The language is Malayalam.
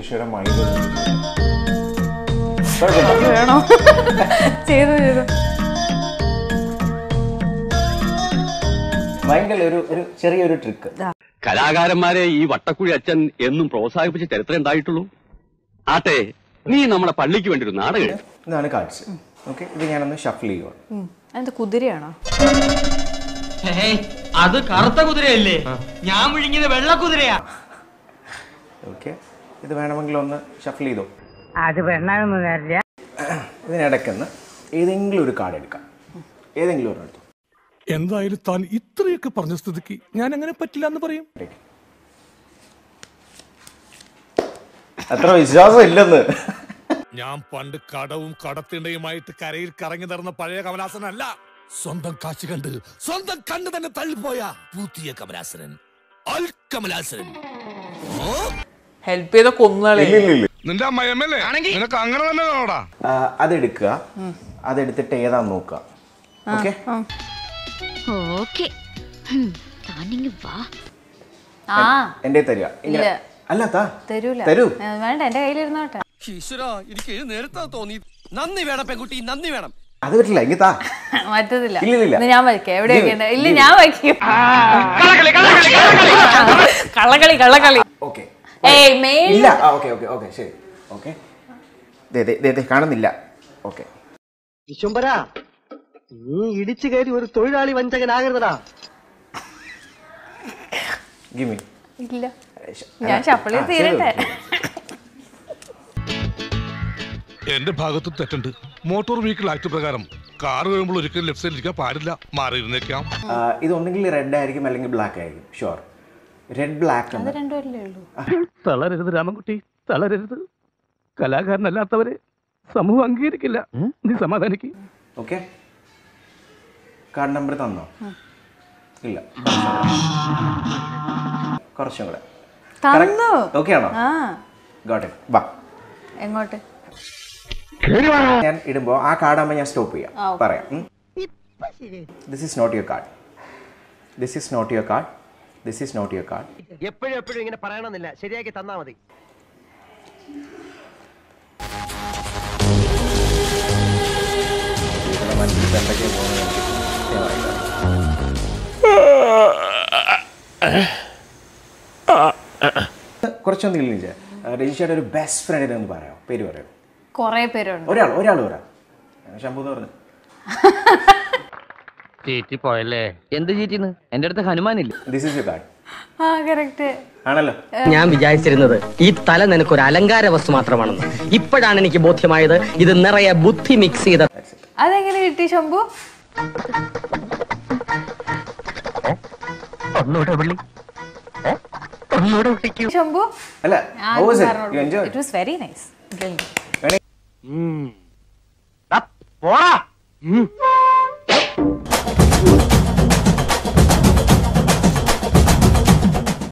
രജിഷയുടെ മൈൻഡ് കുഴപ്പമില്ല വേണോ ചെയ്തു ചെയ്തു മൈൻഡിൽ ഒരു ഒരു ചെറിയൊരു ട്രിക്ക് കലാകാരന്മാരെ ഈ വട്ടക്കുഴി അച്ഛൻ എന്നും പ്രോത്സാഹിപ്പിച്ച ചരിത്രം ഉണ്ടായിട്ടുള്ളൂ ആട്ടെ നീ നമ്മളെ പള്ളിക്ക് വേണ്ടി ഒരു നാടകം എഴുത്. ഇതാണ് കാർഡ്സ് ഓക്കെ ഇത് ഞാനൊന്ന് ഷഫിൾ ചെയ്യുക ഉം. അതെന്ത് കുതിരയാണോ ഏയ്, അത് കറുത്ത കുതിരയല്ലേ ഞാൻ വിഴുങ്ങിയത് വെള്ള കുതിരയാ ഓക്കെ ഇത് വേണമെങ്കിൽ ഒന്ന് ഷഫിൾ ചെയ്തോ അത് വേണമെന്ന് കരുതിയ ഇതിനിടയ്ക്കുന്ന് ഏതെങ്കിലും ഒരു കാർഡ് എടുക്കാം ഏതെങ്കിലും ഒരു എടുത്തു എന്തായാലും താൻ ഇത്രയൊക്കെ പറഞ്ഞ സ്ഥിതിക്ക് ഞാൻ അങ്ങനെ പറ്റില്ല എന്ന് പറയും അത്ര വിശ്വാസം ഇല്ലെന്ന് ഞാൻ പണ്ട് കടവും കടത്തിണ്ടയുമായിട്ട് കരയിൽ കറങ്ങി നടന്ന പഴയ കമലാസനല്ല സ്വന്തം കാശ് കണ്ട് സ്വന്തം കണ്ണ് തന്നെ തള്ളിപ്പോയ പുതിയ കമലാസനൻ അൽ കമലാസനൻ ഹെൽപ്പ് ചെയ്ത കൊന്നുകളി നിന്റെ അമ്മയമ്മല്ലേ നിനക്ക് അങ്ങനെ തന്നെ കാണോടാ ആ, അതെടുക്കുക അതെടുത്തിട്ട് ഏതാന്ന് നോക്കുക ഓക്കെ ഓക്കെ താനിങ് വാ ആ എന്റെ തരിക ഇങ്ങനെ ഇല്ല. അല്ല താ തരൂല തരൂ ഏ, വേണ്ട എന്റെ കയ്യിലിരുന്നോട്ടെ ഈശ്വരാ എനിക്ക് നേരത്തെ തോന്നി നന്ദി വേണം പെൺകുട്ടി നന്ദി വേണം അത് പറ്റില്ല ഇങ്ങ താ മറ്റതില്ല ഇല്ല, ഇല്ല. ഇത് ഞാൻ വയ്ക്കാം എവിടെ ഇത് വെക്കണ്ടേ ഇല്ല ഇത് ഞാൻ വയ്ക്കും കള്ളക്കളി കള്ളക്കളി ഓക്കെ ഏയ് മേൽ ഇല്ല ഓക്കെ ഓക്കെ ഓക്കെ ശരി ഓക്കെ ദേ ദേ, ദേ ദേ കാണുന്നില്ല ഓക്കെ വിശ്വംബരാ നീ ഇടിച്ചു കയറി ഒരു തൊഴിലാളി വഞ്ചകനാകരുതടാ ഗിമി ഇല്ല ഞാൻ ഷപ്പിളിൽ തീരട്ടെ എന്റെ ഭാഗത്ത് തെറ്റുണ്ട് മോട്ടോർ വെഹിക്കിൾ ആക്ട് പ്രകാരം കാർ വരുമ്പോൾ ഒരിക്കലും ലെഫ്റ്റ് സൈഡിൽ ഇരിക്കാൻ പാടില്ല മാറിയിരുന്നേക്കാം ഇത് ഒന്നെങ്കിൽ റെഡ് ആയിരിക്കും അല്ലെങ്കിൽ ബ്ലാക്ക് ആയിരിക്കും ഷുവർ റെഡ് ബ്ലാക്ക് അത് രണ്ടുപേരല്ലേ ഉള്ളൂ തളരരുത് രാമൻകുട്ടി തളരരുത് കലാകാരനല്ലാത്തവരെ സമൂഹം അംഗീകരിക്കില്ല നീ സമാധാനിക്ക് ഓക്കെ കാർഡ് നമ്പർ തന്നോ ഇല്ല കുറച്ചും കൂടെ തന്നു ഓക്കെ ആണോ ആ ഗോട്ടെ വാ എങ്ങോട്ട് ഞാൻ ഇടുമ്പോ ആ കാർഡാകുമ്പോൾ ഞാൻ സ്റ്റോപ്പ് ചെയ്യാം ആ, okay. പറയാം this is not your card this is not your card this is not your card എപ്പോഴും എപ്പോഴും ഇങ്ങനെ പറയണമെന്നില്ല ശരിയാക്കി തന്നാ മതി ഇവിടെ മനസ്സിൽ എന്തൊക്കെയാ പോകുന്നത് കുറച്ചൊന്നും ഇല്ല രജിഷയുടെ ഒരു ബെസ്റ്റ് ഫ്രണ്ടിനെ ഒന്ന് പറയാമോ പേര് പറയാമോ കൊറേ പേരുണ്ട് ഒരാൾ ഒരാൾ പറയാം ശംഭു എന്ന് പറഞ്ഞു ചീറ്റി പോയല്ലേ എന്ത് ചീറ്റിന്ന് എന്റെ അടുത്ത് ഹനുമാനില്ല ദിസ് ഈസ് യുവർ കാർഡ് ആ കറക്റ്റ് ആണല്ലോ ഞാൻ വിചാരിച്ചിരുന്നത് ഈ തല നിനക്കൊരു അലങ്കാര വസ്തു മാത്രമാണെന്ന് ഇപ്പോഴാണ് എനിക്ക് ബോധ്യമായത് ഇത് നിറയെ ബുദ്ധി മിക്സ് ചെയ്ത അതെങ്ങനെ കിട്ടി ശംഭു ഒന്നുകൂടെ വിളി ഒന്നുകൂടെ വിളിക്കൂ അല്ല how was it? You enjoyed? It was very nice വേണേ-